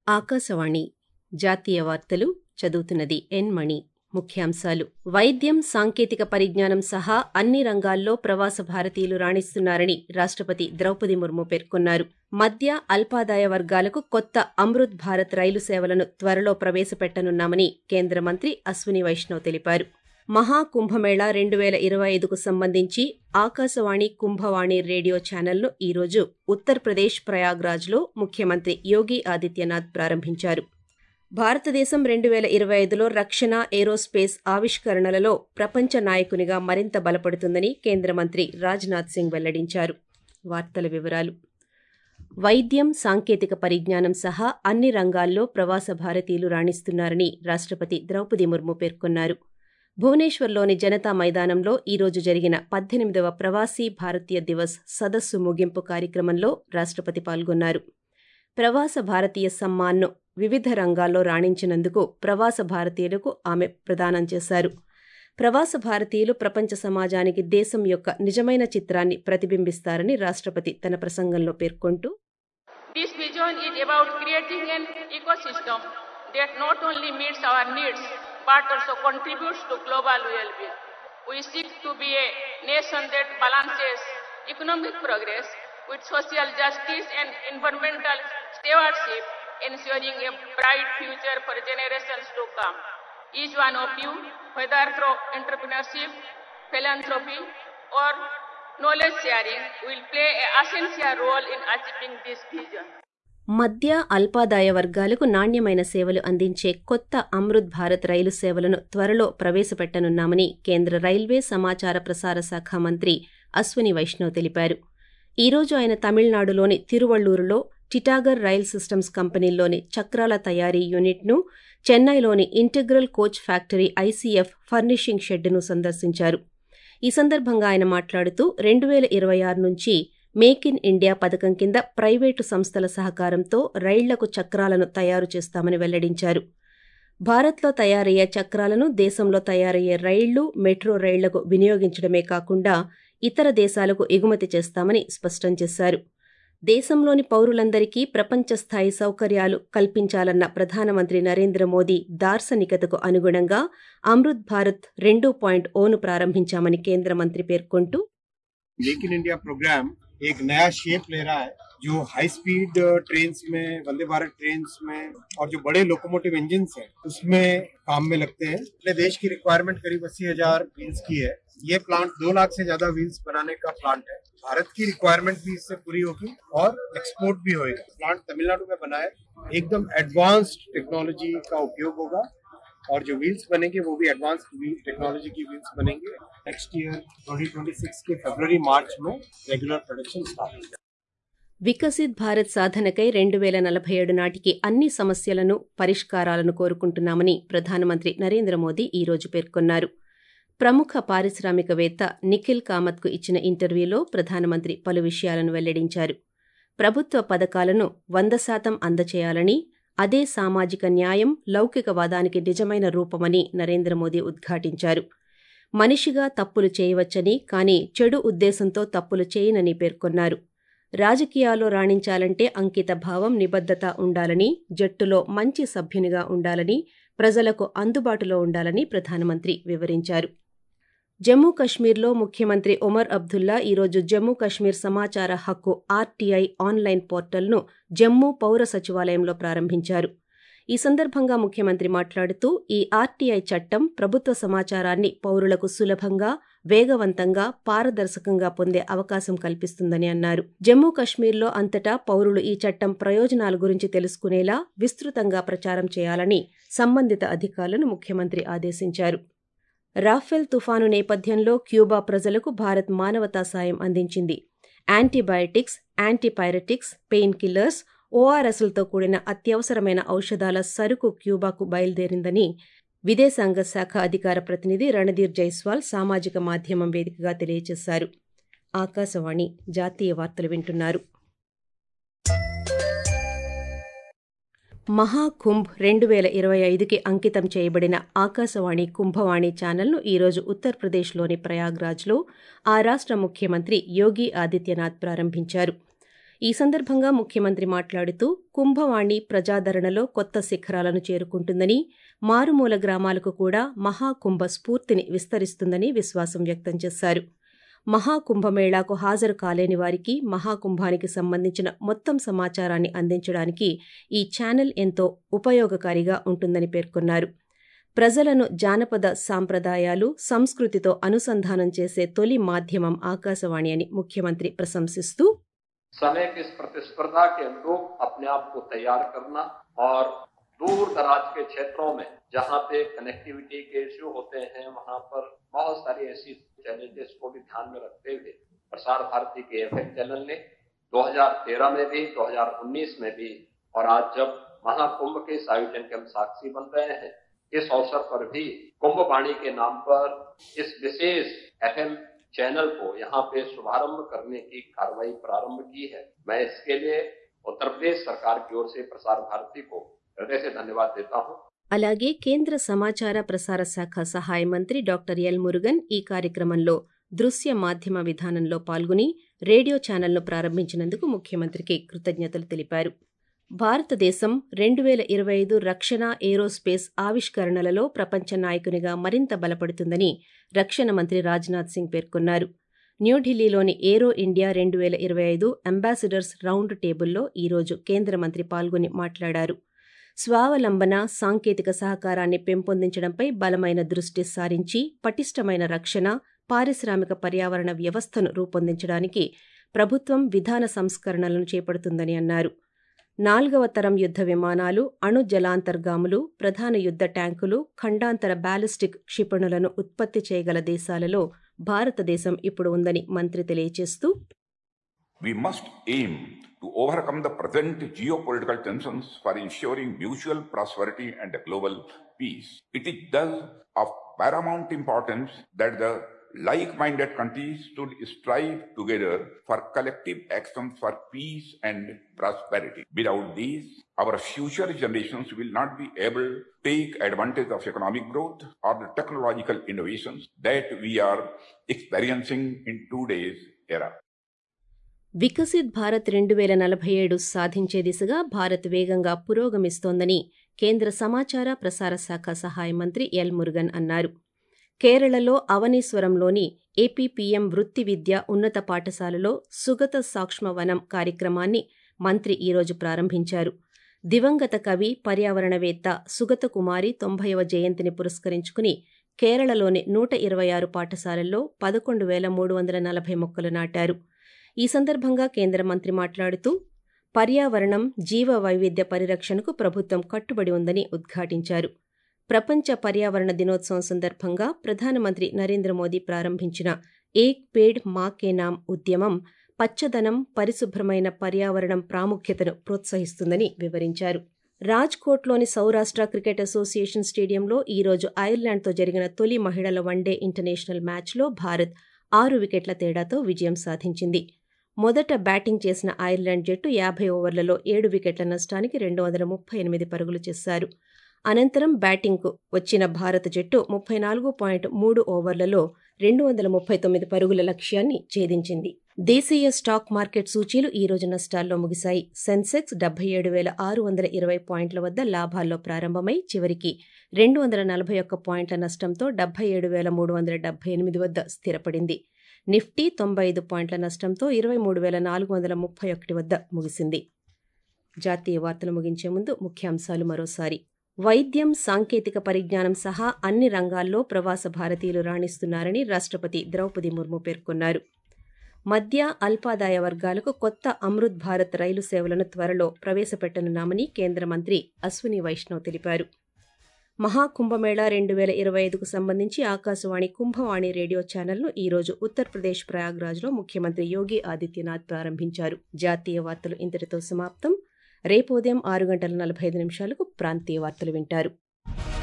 ఆకాశవాణి జాతీయ వార్తలు చదువుతున్నది ఎన్ మణి ముఖ్యాంశాలు వైద్యం సాంకేతిక పరిజ్ఞానం సహా అన్ని రంగాల్లో ప్రవాస భారతీయులు రాణిస్తున్నారని రాష్టపతి ద్రౌపది ముర్ము పేర్కొన్నారు మధ్య అల్పాదాయ వర్గాలకు కొత్త అమృత్ భారత్ రైలు సేవలను త్వరలో ప్రవేశపెట్టనున్నామని కేంద్ర మంత్రి అశ్విని వైష్ణవ్ తెలిపారు మహాకుంభమేళా రెండు వేల ఇరవై ఐదుకు సంబంధించి ఆకాశవాణి కుంభవాణి రేడియో ఛానల్ను ఈరోజు ఉత్తరప్రదేశ్ ప్రయాగ్రాజ్లో ముఖ్యమంత్రి యోగి ఆదిత్యనాథ్ ప్రారంభించారు భారతదేశం రెండు వేల ఇరవై ఐదులో రక్షణ ఏరోస్పేస్ ఆవిష్కరణలలో ప్రపంచ నాయకునిగా మరింత బలపడుతుందని కేంద్ర మంత్రి రాజ్నాథ్ సింగ్ వెల్లడించారు వార్తల వివరాలు వైద్యం సాంకేతిక పరిజ్ఞానం సహా అన్ని రంగాల్లో ప్రవాస భారతీయులు రాణిస్తున్నారని రాష్టపతి ద్రౌపది ముర్ము పేర్కొన్నారు భువనేశ్వర్లోని జనతా మైదానంలో ఈరోజు జరిగిన పద్దెనిమిదవ ప్రవాసీ భారతీయ దివస్ సదస్సు ముగింపు కార్యక్రమంలో రాష్టపతి పాల్గొన్నారు ప్రవాస భారతీయ సమ్మాన్ను వివిధ రంగాల్లో రాణించినందుకు ప్రవాస భారతీయులకు ఆమె ప్రదానం చేశారు ప్రవాస భారతీయులు ప్రపంచ సమాజానికి దేశం యొక్క నిజమైన చిత్రాన్ని ప్రతిబింబిస్తారని రాష్టపతి తన ప్రసంగంలో పేర్కొంటూ This vision is about creating an ecosystem that not only meets our needs but also contributes to global well-being. We seek to be a nation that balances economic progress with social justice and environmental stewardship, ensuring a bright future for generations to come. Each one of you, whether through entrepreneurship, philanthropy, or knowledge sharing, will play an essential role in achieving this vision. మధ్య అల్పాదాయ వర్గాలకు నాణ్యమైన సేవలు అందించే కొత్త అమృత్ భారత్ రైలు సేవలను త్వరలో ప్రవేశపెట్టనున్నామని కేంద్ర railway సమాచార ప్రసార శాఖ మంత్రి అశ్విని వైష్ణవ్ తెలిపారు ఈ రోజు ఆయన తమిళనాడులోని తిరువళ్లూరులో టిటాగర్ రైల్ సిస్టమ్స్ కంపెనీల్లోని చక్రాల తయారీ యూనిట్ను చెన్నైలోని Integral Coach Factory ICF furnishing షెడ్ను సందర్శించారు ఈ సందర్భంగా ఆయన మాట్లాడుతూ రెండు వేల ఇరవై ఆరు నుంచి మేక్ ఇన్ ఇండియా పథకం కింద ప్రైవేటు సంస్థల సహకారంతో రైళ్లకు చక్రాలను తయారు చేస్తామని వెల్లడించారు భారత్లో తయారయ్యే చక్రాలను దేశంలో తయారయ్యే రైళ్లు మెట్రో రైళ్లకు వినియోగించడమే కాకుండా ఇతర దేశాలకు ఎగుమతి చేస్తామని స్పష్టం చేశారు దేశంలోని పౌరులందరికీ ప్రపంచ స్థాయి సౌకర్యాలు కల్పించాలన్న ప్రధానమంత్రి నరేంద్ర మోదీ దార్శనికతకు అనుగుణంగా అమృత్ భారత్ రెండు పాయింట్ ఓను ప్రారంభించామని కేంద్ర మంత్రి పేర్కొంటూ मेक इन इंडिया प्रोग्राम एक नया शेप ले रहा है जो हाई स्पीड ट्रेन में वंदे भारत ट्रेन में और जो बड़े लोकोमोटिव इंजन हैं उसमें काम में लगते हैं अपने देश की रिक्वायरमेंट करीब अस्सी हजार व्हील्स की है ये प्लांट दो लाख से ज्यादा व्हील्स बनाने का प्लांट है भारत की रिक्वायरमेंट भी इससे पूरी होगी और एक्सपोर्ट भी होएगा प्लांट तमिलनाडु में बना है एकदम एडवांस्ड टेक्नोलॉजी का उपयोग होगा और जो व्हील्स बनेंगे वो भी एडवांस टेक्नोलॉजी की व्हील्स बनेंगे नेक्स्ट ईयर 2026 के फरवरी मार्च में रेगुलर प्रोडक्शन स्टार्ट होगा వికసిత్ భారత్ సాధనకై రెండు వేల నలభై ఏడు నాటికి అన్ని సమస్యలను పరిష్కారాలను కోరుకుంటున్నామని ప్రధానమంత్రి నరేంద్ర మోదీ ఈ రోజు పేర్కొన్నారు ప్రముఖ పారిశ్రామికవేత్త నిఖిల్ కామత్కు ఇచ్చిన ఇంటర్వ్యూలో ప్రధానమంత్రి పలు విషయాలను వెల్లడించారు ప్రభుత్వ పథకాలను వంద శాతం అందచేయాలని అదే సామాజిక న్యాయం లౌకికవాదానికి నిజమైన రూపమని నరేంద్ర మోదీ ఉద్ఘాటించారు మనిషిగా తప్పులు చేయవచ్చని కానీ చెడు ఉద్దేశంతో తప్పులు చేయనని పేర్కొన్నారు రాజకీయాల్లో రాణించాలంటే అంకిత భావం నిబద్ధత ఉండాలని జట్టులో మంచి సభ్యునిగా ఉండాలని ప్రజలకు అందుబాటులో ఉండాలని ప్రధానమంత్రి వివరించారు జమ్మూ కశ్మీర్లో ముఖ్యమంత్రి ఒమర్ అబ్దుల్లా ఈరోజు జమ్మూ కశ్మీర్ సమాచార హక్కు ఆర్టీఐ ఆన్లైన్ పోర్టల్ను జమ్మూ పౌర సచివాలయంలో ప్రారంభించారు ఈ సందర్భంగా ముఖ్యమంత్రి మాట్లాడుతూ ఈ ఆర్టీఐ చట్టం ప్రభుత్వ సమాచారాన్ని పౌరులకు సులభంగా వేగవంతంగా పారదర్శకంగా పొందే అవకాశం కల్పిస్తుందని అన్నారు జమ్మూ కశ్మీర్లో అంతటా పౌరులు ఈ చట్టం ప్రయోజనాల గురించి తెలుసుకునేలా విస్తృతంగా ప్రచారం చేయాలని సంబంధిత అధికారులను ముఖ్యమంత్రి ఆదేశించారు రాఫెల్ తుఫాను నేపథ్యంలో క్యూబా ప్రజలకు భారత్ మానవతా సాయం అందించింది యాంటీబయాటిక్స్ యాంటీపైరటిక్స్ పెయిన్ కిల్లర్స్ ఓఆర్ఎస్లతో కూడిన అత్యవసరమైన ఔషధాల సరుకు క్యూబాకు బయలుదేరిందని విదేశాంగ శాఖ అధికార ప్రతినిధి రణధీర్ జైస్వాల్ సామాజిక మాధ్యమం వేదికగా తెలియజేశారు ఆకాశవాణి జాతీయ వార్తలు వింటున్నారు మహాకుంభ్ రెండు వేల ఇరవై ఐదుకి అంకితం చేయబడిన ఆకాశవాణి కుంభవాణి ఛానల్ను ఈరోజు ఉత్తరప్రదేశ్లోని ప్రయాగ్రాజ్లో ఆ రాష్ట్ర ముఖ్యమంత్రి యోగి ఆదిత్యనాథ్ ప్రారంభించారు ఈ సందర్భంగా ముఖ్యమంత్రి మాట్లాడుతూ కుంభవాణి ప్రజాదరణలో కొత్త శిఖరాలను చేరుకుంటుందని మారుమూల గ్రామాలకు కూడా మహాకుంభ స్ఫూర్తిని విస్తరిస్తుందని విశ్వాసం వ్యక్తం చేశారు మహాకుంభమేళాకు హాజరు కాలేని వారికి మహాకుంభానికి సంబంధించిన మొత్తం సమాచారాన్ని అందించడానికి ఈ ఛానల్ ఎంతో ఉపయోగకారిగా ఉంటుందని పేర్కొన్నారు ప్రజలను జానపద సాంప్రదాయాలు సంస్కృతితో అనుసంధానం చేసే తొలి మాధ్యమం ఆకాశవాణి అని ముఖ్యమంత్రి ప్రశంసిస్తూ समय की इस प्रतिस्पर्धा के अनुरूप अपने आप को तैयार करना और दूर दराज के क्षेत्रों में जहाँ पे कनेक्टिविटी के इश्यू होते हैं वहाँ पर बहुत सारी ऐसी चैलेंजेस को भी ध्यान में रखते हुए प्रसार भारती के एफ चैनल ने 2013 में भी 2019 में भी और आज जब महाकुंभ के इस आयोजन के हम साक्षी बन रहे हैं इस अवसर पर भी कुंभ वाणी के नाम पर इस विशेष एफएम चैनल को यहाँ पे शुभारंभ करने की कार्रवाई प्रारंभ की है मैं इसके लिए उत्तर प्रदेश सरकार की ओर से प्रसार भारती को हृदय से धन्यवाद देता हूँ అలాగే కేంద్ర సమాచార ప్రసార శాఖ సహాయ మంత్రి డాక్టర్ ఎల్ మురుగన్ ఈ కార్యక్రమంలో దృశ్య మాధ్యమ విధానంలో పాల్గొని రేడియో ఛానల్ను ప్రారంభించినందుకు ముఖ్యమంత్రికి కృతజ్ఞతలు తెలిపారు భారతదేశం రెండు వేల ఇరవై ఐదు రక్షణ ఏరోస్పేస్ ఆవిష్కరణలలో ప్రపంచ నాయకునిగా మరింత బలపడుతుందని రక్షణ మంత్రి రాజ్నాథ్ సింగ్ పేర్కొన్నారు న్యూఢిల్లీలోని ఏరో ఇండియా రెండు వేల ఇరవై ఐదు అంబాసిడర్స్ రౌండ్ టేబుల్లో ఈరోజు కేంద్ర మంత్రి పాల్గొని మాట్లాడారు స్వావలంబన సాంకేతిక సహకారాన్ని పెంపొందించడంపై బలమైన దృష్టి సారించి పటిష్టమైన రక్షణ పారిశ్రామిక పర్యావరణ వ్యవస్థను రూపొందించడానికి ప్రభుత్వం విధాన సంస్కరణలను చేపడుతుందని అన్నారు నాల్గవ తరం యుద్ధ విమానాలు అణు జలాంతర్గాములు ప్రధాన యుద్ధ ట్యాంకులు ఖండాంతర బ్యాలిస్టిక్ క్షిపణులను ఉత్పత్తి చేయగల దేశాలలో భారతదేశం ఇప్పుడు ఉందని మంత్రి తెలియజేస్తూ We must aim to overcome the present geopolitical tensions for ensuring mutual prosperity and global peace. It is thus of paramount importance that the like-minded countries should strive together for collective actions for peace and prosperity. Without these, our future generations will not be able to take advantage of economic growth or the technological innovations that we are experiencing in today's era. Viksit Bharat రెండు వేల నలభై ఏడు సాధించే దిశగా భారత్ వేగంగా పురోగమిస్తోందని కేంద్ర సమాచార ప్రసార శాఖ సహాయ మంత్రి ఎల్ మురుగన్ అన్నారు కేరళలో అవనీశ్వరంలోని ఏపీపీఎం వృత్తి విద్య ఉన్నత పాఠశాలలో సుగత సాక్ష్మవనం కార్యక్రమాన్ని మంత్రి ఈరోజు ప్రారంభించారు దివంగత కవి పర్యావరణవేత్త సుగత కుమారి తొంభైవ జయంతిని పురస్కరించుకుని కేరళలోని నూట ఇరవై ఆరు పాఠశాలల్లో పదకొండు వేల మూడు వందల నలభై మొక్కలు నాటారు ఈ సందర్భంగా కేంద్ర మంత్రి మాట్లాడుతూ పర్యావరణం జీవ వైవిధ్య పరిరక్షణకు ప్రభుత్వం కట్టుబడి ఉందని ఉద్ఘాటించారు ప్రపంచ పర్యావరణ దినోత్సవం సందర్భంగా ప్రధానమంత్రి నరేంద్ర మోదీ ప్రారంభించిన ఏక్ పేడ్ మా కే నామ్ ఉద్యమం పచ్చదనం పరిశుభ్రమైన పర్యావరణం ప్రాముఖ్యతను ప్రోత్సహిస్తుందని వివరించారు రాజ్కోట్లోని సౌరాష్ట్ర క్రికెట్ అసోసియేషన్ స్టేడియంలో ఈరోజు ఐర్లాండ్తో జరిగిన తొలి మహిళల వన్డే ఇంటర్నేషనల్ మ్యాచ్లో భారత్ ఆరు వికెట్ల తేడాతో విజయం సాధించింది మొదట బ్యాటింగ్ చేసిన ఐర్లాండ్ జట్టు యాభై ఓవర్లలో ఏడు వికెట్ల నష్టానికి రెండు వందల ముప్పై ఎనిమిది పరుగులు చేశారు అనంతరం బ్యాటింగ్కు వచ్చిన భారత జట్టు ముప్పై నాలుగు పాయింట్ మూడు ఓవర్లలో రెండు వందల ముప్పై తొమ్మిది పరుగుల లక్ష్యాన్ని ఛేదించింది దేశీయ స్టాక్ మార్కెట్ సూచీలు ఈ రోజు నష్టాల్లో ముగిశాయి సెన్సెక్స్ డెబ్బై ఏడు వేల ఆరు వందల ఇరవై పాయింట్ల వద్ద లాభాల్లో ప్రారంభమై చివరికి రెండు వందల నలభై ఒక్క పాయింట్ల నష్టంతో డెబ్బై ఏడు వేల మూడు వందల డెబ్బై ఎనిమిది వద్ద స్థిరపడింది నిఫ్టీ తొంభై ఐదు పాయింట్ల నష్టంతో ఇరవై మూడు వేల నాలుగు వందల ముప్పై ఒకటి వద్ద ముగిసింది జాతీయ వార్తలు ముగించే ముందు ముఖ్యాంశాలు మరోసారి వైద్యం సాంకేతిక పరిజ్ఞానం సహా అన్ని రంగాల్లో ప్రవాస భారతీయులు రాణిస్తున్నారని రాష్ట్రపతి ద్రౌపది ముర్ము పేర్కొన్నారు మధ్య అల్పాదాయ వర్గాలకు కొత్త అమృత్ భారత్ రైలు సేవలను త్వరలో ప్రవేశపెట్టనున్నామని కేంద్ర మంత్రి అశ్విని వైష్ణవ్ తెలిపారు మహాకుంభమేళా రెండు వేల ఇరవై ఐదుకు సంబంధించి ఆకాశవాణి కుంభవాణి రేడియో ఛానల్ను ఈ రోజు ఉత్తరప్రదేశ్ ప్రయాగ్రాజ్లో ముఖ్యమంత్రి యోగి ఆదిత్యనాథ్ ప్రారంభించారు జాతీయ వార్తలు ఇంతటితో సమాప్తం రేపు ఉదయం ఆరు గంటల నలభై ఐదు నిమిషాలకు ప్రాంతీయ వార్తలు వింటారు